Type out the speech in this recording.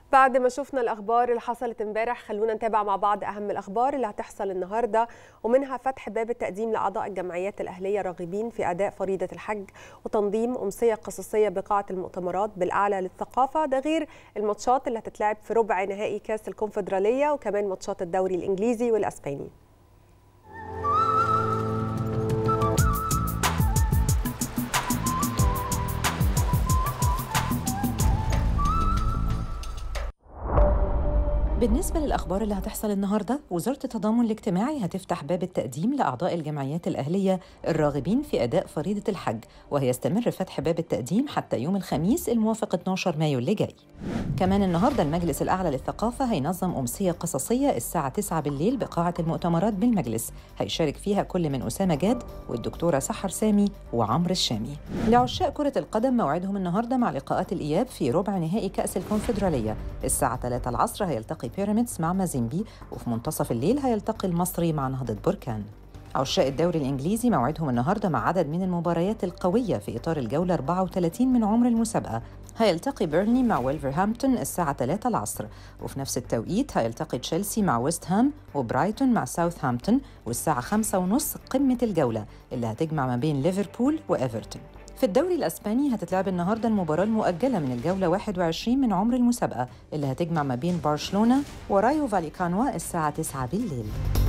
بعد ما شفنا الاخبار اللي حصلت امبارح خلونا نتابع مع بعض اهم الاخبار اللي هتحصل النهارده ومنها فتح باب التقديم لاعضاء الجمعيات الاهليه راغبين في اداء فريضه الحج وتنظيم امسيه قصصيه بقاعه المؤتمرات بالاعلى للثقافه ده غير الماتشات اللي هتتلعب في ربع نهائي كاس الكونفدراليه وكمان ماتشات الدوري الانجليزي والاسباني بالنسبة للأخبار اللي هتحصل النهاردة وزارة التضامن الاجتماعي هتفتح باب التقديم لأعضاء الجمعيات الأهلية الراغبين في أداء فريضة الحج وهيستمر فتح باب التقديم حتى يوم الخميس الموافق 12 مايو اللي جاي كمان النهاردة المجلس الأعلى للثقافة هينظم أمسية قصصية الساعة 9 بالليل بقاعة المؤتمرات بالمجلس هيشارك فيها كل من أسامة جاد والدكتورة سحر سامي وعمرو الشامي لعشاق كرة القدم موعدهم النهاردة مع لقاءات الإياب في ربع نهائي كأس الكونفدرالية الساعة 3 العصر هيلتقي بيراميدز مع مازيمبي وفي منتصف الليل هيلتقي المصري مع نهضة بركان عشاق الدوري الإنجليزي موعدهم النهاردة مع عدد من المباريات القوية في إطار الجولة 34 من عمر المسابقة هيلتقي بيرني مع ويلفرهامبتون الساعة 3 العصر وفي نفس التوقيت هيلتقي تشيلسي مع ويست هام وبرايتون مع ساوثهامبتون والساعة 5 ونص قمة الجولة اللي هتجمع ما بين ليفربول وإيفرتون في الدوري الاسباني هتتلعب النهارده المباراه المؤجله من الجوله 21 من عمر المسابقه اللي هتجمع ما بين برشلونه ورايو فاليكانوا الساعه 9 بالليل